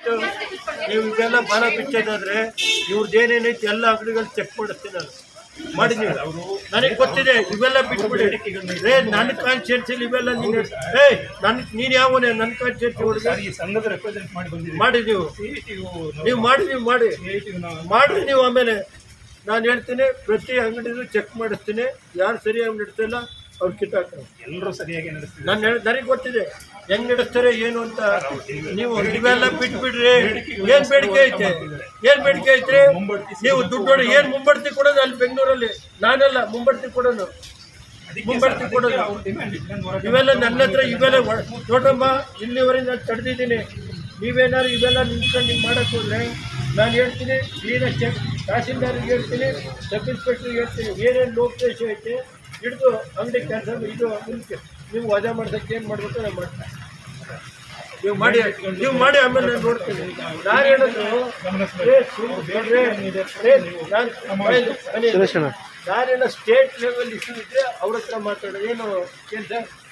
ಬಿಟ್ಟು ನೀವು ಇವೆಲ್ಲ ಬಾಲ ಬಿಚ್ಚೋದಾದ್ರೆ ಇವ್ರದ್ದು ಏನೇನೈತಿ ಎಲ್ಲ ಅಂಗಡಿಗಳು ಚೆಕ್ ಮಾಡಿಸ್ತೀನಿ ನಾನು ಮಾಡಿ ನೀವು ನನಗೆ ಗೊತ್ತಿದೆ ಇವೆಲ್ಲ ಬಿಟ್ಬಿಡಿ ಏ ನನ್ನ ಕಾನ್ಸ್ಟಿಟ್ಯೂನ್ಸಿಲಿ ಇವೆಲ್ಲ ನೀನು ಏ ನನ್ ನೀನು ಯಾವನೇ ನನ್ನ ಕಾನ್ಸ್ಟಿಟ್ಯೂನ್ಸಿ ಹುಡುಗ ಈ ಸಂಘದ ರೆಪ್ರೆಸೆಂಟ್ ಮಾಡಿ ಬಂದಿದ್ದೀವಿ ಮಾಡಿ ನೀವು ನೀವು ಮಾಡಿ ನೀವು ಮಾಡಿ ಮಾಡ್ರಿ ನೀವು ಆಮೇಲೆ ನಾನು ಹೇಳ್ತೀನಿ ಪ್ರತಿ ಅಂಗಡಿನೂ ಚೆಕ್ ಮಾಡಿಸ್ತೀನಿ ಯಾರು ಸರಿಯಾಗಿ ನಡೆಸ್ತಿಲ್ಲ ಅವ್ರು ಕಿತ್ತಾಕ್ತಾರೆ ಎಲ್ಲರೂ ಸರಿಯಾಗಿ ನಡೆಸ್ತಿದ್ದಾರೆ ನಾನು ಹೇಳ ನನಗೆ ಗೊತ್ತಿದೆ ಹೆಂಗ್ ನಡೆಸ್ತಾರೆ ಏನು ಅಂತ ನೀವು ಇವೆಲ್ಲ ಬಿಟ್ಬಿಡ್ರಿ ಏನ್ ಬೇಡಿಕೆ ಐತೆ ಏನ್ ಬೇಡಿಕೆ ಐತ್ರಿ ನೀವು ದುಡ್ಡು ನೋಡಿ ಏನ್ ಮುಂಬಡ್ತಿ ಕೊಡೋದು ಅಲ್ಲಿ ಬೆಂಗಳೂರಲ್ಲಿ ನಾನಲ್ಲ ಮುಂಬಡ್ತಿ ಕೊಡೋನು ಮುಂಬಡ್ತಿ ಕೊಡೋದು ಇವೆಲ್ಲ ನನ್ನ ಹತ್ರ ಇವೆಲ್ಲ ಒಳ- ನೋಡಮ್ಮ ಇಲ್ಲಿವರೆಗೆ ನಾನು ತಡೆದಿದ್ದೀನಿ ನೀವೇನಾದ್ರು ಇವೆಲ್ಲ ನಿಂತ್ಕೊಂಡು ನೀವು ಮಾಡಕ್ಕೆ ಹೋದ್ರೆ ನಾನು ಹೇಳ್ತೀನಿ ಕ್ಲೀನಾಗಿ ಚೆಕ್ ತಹಸೀಲ್ದಾರಿಗೆ ಹೇಳ್ತೀನಿ ಸಬ್ ಇನ್ಸ್ಪೆಕ್ಟ್ರಿಗೆ ಹೇಳ್ತೀನಿ ಏನೇನು ಲೋಪದೇಶ ಐತೆ ಹಿಡಿದು ಅಂಗಡಿ ಕೆಲಸ ಇದು ಮುಂಚೆ ನೀವು ವಜಾ ಮಾಡ್ಸಕ್ಕೆ ಏನು ಮಾಡಬೇಕು ನಾನು ಮಾಡ್ತೀನಿ ನೀವು ಮಾಡಿ ನೀವು ಮಾಡಿ ಆಮೇಲೆ ನಾನು ನೋಡ್ತೀನಿ ನಾನು ಹೇಳೋದು ಏ, ಸುಮ್ನೆ ಬಿಡ್ರಿ. ಏ, ನಾನು ನಾನು- ನಾನೇನೋ ಸ್ಟೇಟ್ ಲೆವೆಲ್ ಇಶ್ಯೂ ಇದ್ರೆ ಅವ್ರ ಹತ್ರ ಮಾತಾಡೋದು ಏನು ಕೆಲಸ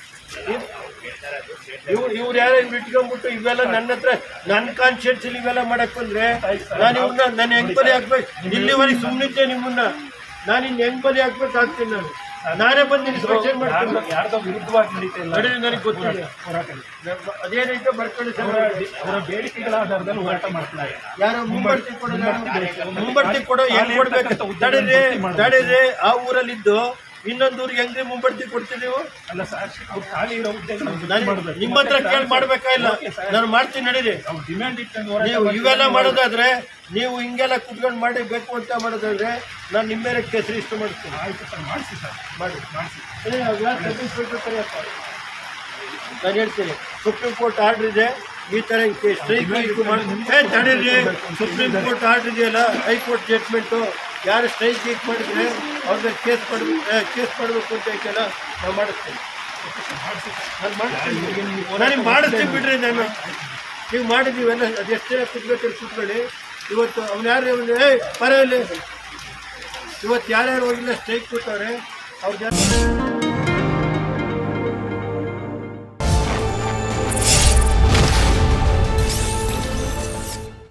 ಇವ್ರು ಇವ್ರು ಯಾರೋ ಇವ್ರು ಇಟ್ಕೊಂಡ್ಬಿಟ್ಟು ಇವೆಲ್ಲ ನನ್ನ ಹತ್ರ ನನ್ನ ಕಾನ್ಶಿಯನ್ಸಲ್ಲಿ ಇವೆಲ್ಲ ಮಾಡಕ್ ಬಂದ್ರೆ ನಾನು ಇವ್ರನ್ನ ನಾನು ಹೆಂಗ್ ಬಲಿ ಹಾಕ್ಬೇಕು ಇಲ್ಲಿವರೆಗೆ ಸುಮ್ಮನಿದ್ದೆ ನಿಮ್ಮನ್ನ ನಾನು ಇನ್ನು ಹೆಂಗ್ ಬಲಿ ಹಾಕ್ಬೇಕು ಆಗ್ತೀನಿ ನಾನು ನಾನೇ ಬಂದು ಇನ್ಸ್ಪೆಕ್ಷನ್ ಮಾಡ್ತೀನಿ ಯಾರ್ದೋ ವಿರುದ್ಧವಾಗಿ ನಡೀತಾ ಇಲ್ಲ ನೋಡಿ ನನಗೆ ಗೊತ್ತಿಲ್ಲ ಹೋರಾಟಗಳು ಅದೇನೈತೆ ಬರ್ಕೊಳ್ಳಿ ಸರ್ ಅವರ ಬೇಡಿಕೆಗಳ ಆಧಾರದಲ್ಲಿ ಹೋರಾಟ ಮಾಡ್ತಾರೆ ಯಾರೋ ಮುಂಬಡ್ತಿ ಕೊಡೋದು ಮುಂಬಡ್ತಿ ಕೊಡೋ ಹೆಂಗ್ ಕೊಡ್ಬೇಕು ತಡೀರಿ ತಡೀರಿ ಆ ಊರಲ್ಲಿದ್ದು ಇನ್ನೊಂದು ಊರಿಗೆ ಹೆಂಗ್ರಿ ಮುಂಬಡ್ತಿ ಕೊಡ್ತೀವಿ ನೀವು ಅಲ್ಲ ಸರ್ ಅವ್ರು ಖಾಲಿ ಇರೋ ಹುದ್ದೆಗಳು ನಾನು ನಿಮ್ಮ ಹತ್ರ ಕೇಳಿ ಮಾಡ್ಬೇಕಾ ಇಲ್ಲ ನಾನು ಮಾಡ್ತೀನಿ ನಡೀರಿ ಅವ್ರು ಡಿಮ್ಯಾಂಡ್ ಇಟ್ಕೊಂಡು ಹೋರಾಟ ನೀವು ಇವೆಲ್ಲ ಮಾಡೋದಾದ್ರೆ ನೀವು ಹಿಂಗೆಲ್ಲ ಕುತ್ಕೊಂಡು ಮಾಡಿ ಬೇಕು ಅಂತ ಮಾಡೋದಾದ್ರೆ ನಾನು ನಿಮ್ಮ ಮೇಲೆ ಕೇಸ್ ರಿಜಿಸ್ಟರ್ ಮಾಡ್ತೀನಿ ಆಯ್ತು ಸರ್ ಮಾಡಿಸಿ ಸರ್ ಮಾಡಿ ಏ, ಅವ್ ಯಾರ್ ಸಬ್ ಇನ್ಸ್ಪೆಕ್ಟರ್ ಕರೆಯಪ್ಪ? ನಾನು ಹೇಳ್ತೀನಿ ಸುಪ್ರೀಂ ಕೋರ್ಟ್ ಆರ್ಡರ್ ಇದೆ ಈ ಥರ ಸ್ಟ್ರೈಕ್ ಏ ತಡೀರಿ ಸುಪ್ರೀಂ ಕೋರ್ಟ್ ಆರ್ಡರ್ ಇದೆಯಲ್ಲ ಹೈಕೋರ್ಟ್ ಜಡ್ಜ್ಮೆಂಟು ಯಾರು ಸ್ಟ್ರೈಕ್ ಗೀಕ್ ಮಾಡಿದ್ರೆ ಅವ್ರಿಗೆ ಕೇಸ್ ಮಾಡಬೇಕು ಕೇಸ್ ಮಾಡಬೇಕು ಅಂತ ಐತಲ್ಲ ನಾನು ಮಾಡಿಸ್ತೀನಿ ನಾನು ಮಾಡಿಸ್ತೀನಿ ನನಗೆ ಮಾಡಿಸ್ತೀನಿ ಬಿಡ್ರಿ ನಾನು ನೀವು ಮಾಡಿದ್ದೀವೆಲ್ಲ ಅದು ಎಷ್ಟು ಜನ ಕುತ್ಬೇಕು ಕುತ್ಕೊಳ್ಳಿ ಇವತ್ತು ಅವ್ನು ಯಾರು ಅವ್ನು ಏ ಪರ ಇಲ್ಲಿ ಇವತ್ತು ಯಾರ್ಯಾರು ಹೋಗಿಲ್ಲ ಸ್ಟ್ರೈಕ್ ಕೊಟ್ಟವ್ರೆ ಅವ್ರ ಜನ